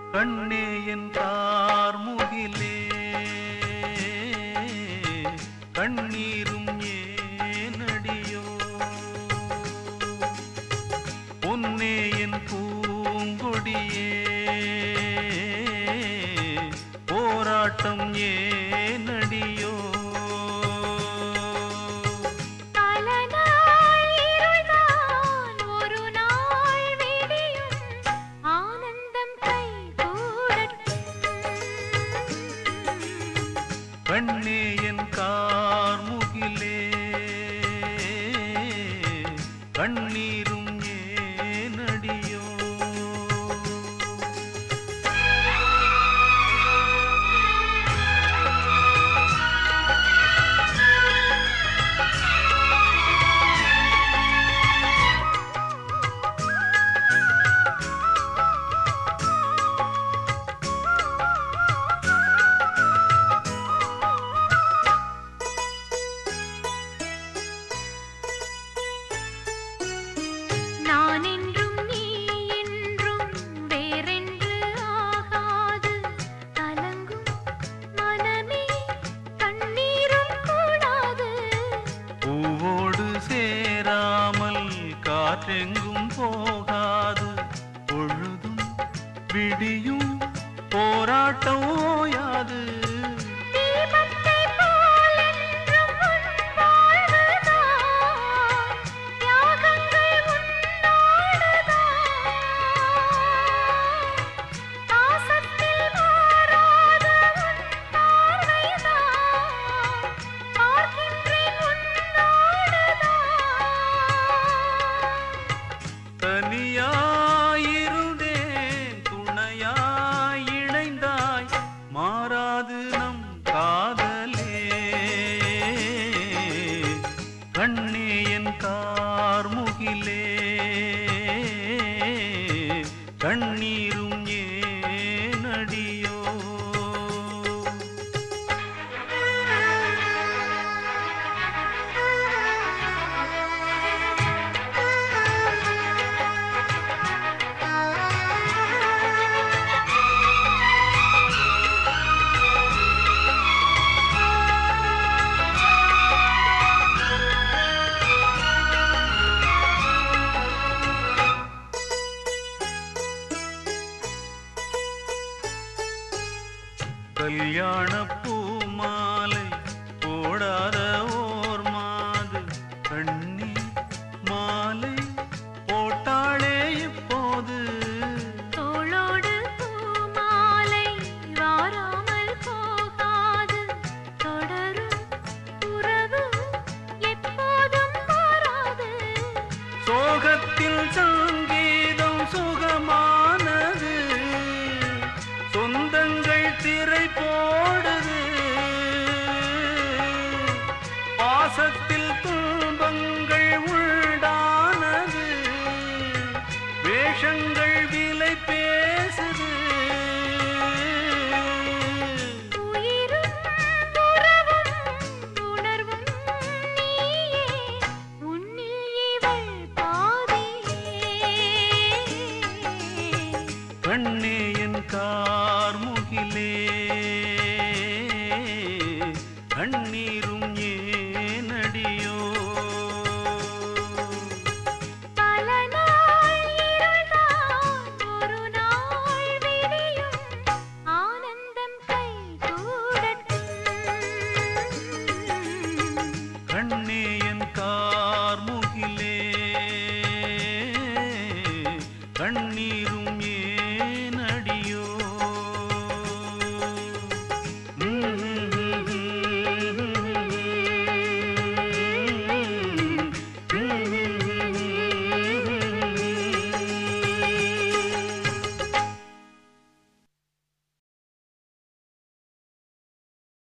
கண்ணே என் கார்முகிலே கண்ணீரும் ஏனடியோ பொன்னே என் பூங்கொடியே போராட்டம் ஏனடியோ பல நாள் இருள்தான் ஒரு நாள் விடியும் ஆனந்தம் கைகூடட்டும் கண்ணே என் கார்முகிலே கண்ணீரும் ஏனடியோ நான் என்றும் நீ என்றும் வேறென்று ஆகாது கலங்கும் மனமே கண்ணீரும் கூடாது பூவோடு சேராமல் காற்றெங்கும் போகாது பொழுதும் விடியும் போராட்டம் ஓயாது தீபத்தை போல் என்றும் உன் வாழ்வுதான் தியாகங்கள் உன்னோடுதான் பாசத்தில் மாறாத உன் பார்வைதான் பார்க்கின்றேன் உன்னோடுதான் தனியாயிருந்தேன் துணையாய் இணைந்தாய் மாறாது நம் காதலே கண்ணே என் கார்முகிலே கண்ணீரும் ஏனடியோ கல்யாண பூமாலை போடாத ஓர் மாது கண்ணி மாலை போட்டாளே இப்போது தோளோடு பூமாலை வாராமல் போகாது தொடரும் உறவு எப்போதும் மாறாது சோகத்தில் சங்கீதம் சுகமானது சொந்தங்கள் திரை போடுது பாசத்தில் துன்பங்கள் உண்டானது வேஷங்கள் விலை பேசுது உயிரும் உறவும் உணர்வும் நீயே உன்னில் இவள் பாதியே கண்ணே